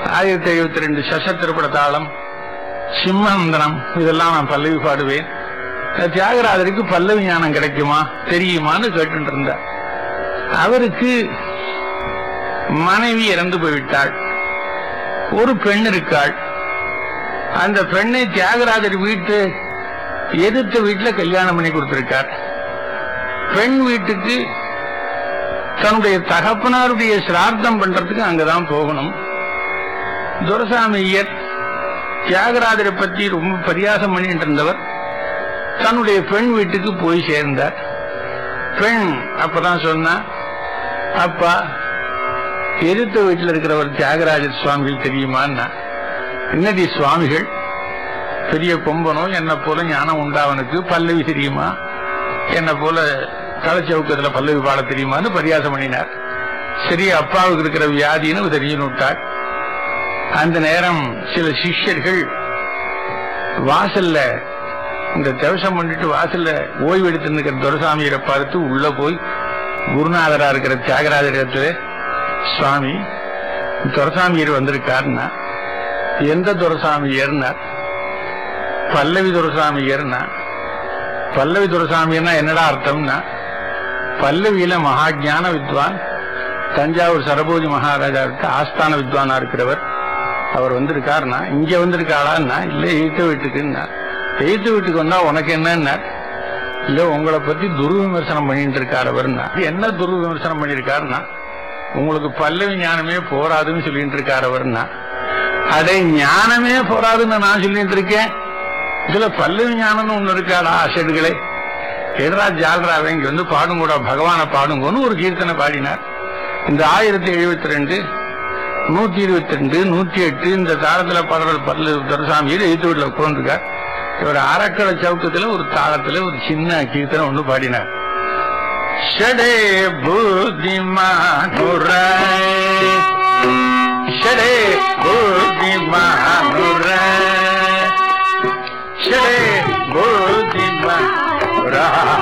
ஆயிரத்தி எழுபத்தி ரெண்டு சசத்திரப்பட தாளம் சிம்மந்தனம் இதெல்லாம் நான் பல்லவி பாடுவேன் தியாகராஜருக்கு பல்லவி ஞானம் கிடைக்குமா தெரியுமான்னு கேட்டு இருந்தார் அவருக்கு மனைவி இறந்து போய்விட்டாள் ஒரு பெண் இருக்காள் அந்த பெண்ணை தியாகராஜர் வீட்டு எதிர்த்த வீட்டுல கல்யாணம் பண்ணி கொடுத்திருக்கார் பெண் வீட்டுக்கு தன்னுடைய தகப்பனாருடைய சிரார்த்தம் பண்றதுக்கு அங்கதான் போகணும் துரசாமி ஐயர் தியாகராஜரை பற்றி ரொம்ப பரியாசம் பண்ணிட்டு இருந்தவர் தன்னுடைய பெண் வீட்டுக்கு போய் சேர்ந்தார் பெண் அப்பதான் சொன்னா அப்பா எதிர்த்த வீட்டில் இருக்கிறவர் தியாகராஜர் சுவாமிகள் தெரியுமான்னா என்னடி சுவாமிகள் பெரிய கொம்பனோ என்ன போல ஞானம் உண்டாவனுக்கு பல்லவி தெரியுமா என்ன போல களச்சவுக்கத்துல பல்லவி பாட தெரியுமான்னு பரியாசம் பண்ணினார் சரி அப்பாவுக்கு இருக்கிற வியாதின்னு தெரியும் விட்டார் அந்த நேரம் சில சிஷ்யர்கள் வாசல்ல இந்த தவசம் பண்ணிட்டு வாசல்ல ஓய்வு எடுத்து இருக்கிற துரசாமியரை பார்த்து உள்ள போய் குருநாதரா இருக்கிற தியாகராஜரிடத்துல சுவாமி துரசாமியர் வந்திருக்காருன்னா எந்த துரசாமியர்னார் பல்லவி துரசாமியர்னா பல்லவி துரசாமியர்னா என்னடா அர்த்தம்னா பல்லவியில மகா ஞான வித்வான் தஞ்சாவூர் சரபோஜி மகாராஜாவுக்கு ஆஸ்தான வித்வானா இருக்கிறவர் அவர் வந்திருக்காருன்னா இங்க வந்திருக்காளான்னா இல்ல எய்த்த வீட்டுக்குன்னா எய்த்த வீட்டுக்கு வந்தா உனக்கு என்னன்னா இல்ல உங்களை பத்தி துர்விமர்சனம் பண்ணிட்டு இருக்காரு அவர்னா என்ன துர்விமர்சனம் பண்ணிருக்காருன்னா உங்களுக்கு பல்லவி ஞானமே போராதுன்னு சொல்லிட்டு இருக்காரு அவர்னா அடே ஞானமே போராதுன்னு நான் சொல்லிட்டு இருக்கேன் இதுல பல்லவி ஞானம்னு ஒண்ணு இருக்காடா அசடுகளே எதிரா ஜால்ராவே இங்க வந்து பாடுங்கூட பகவான பாடுங்கன்னு ஒரு கீர்த்தனை பாடினார் இந்த ஆயிரத்தி எழுபத்தி ரெண்டு நூத்தி இருபத்தி ரெண்டு நூத்தி எட்டு இந்த தாளத்துல பாடுற பல்லு துரசாமியில் எழுத்து வீட்டுல உட்கார்ந்துருக்கார் இவர் அறக்கடை சவுக்கத்துல ஒரு தாளத்துல ஒரு சின்ன கீர்த்தனை ஒண்ணு பாடினார் ஷடே புத்திமானுர ஷடே புத்திமானுர ஷடே புத்திமானுர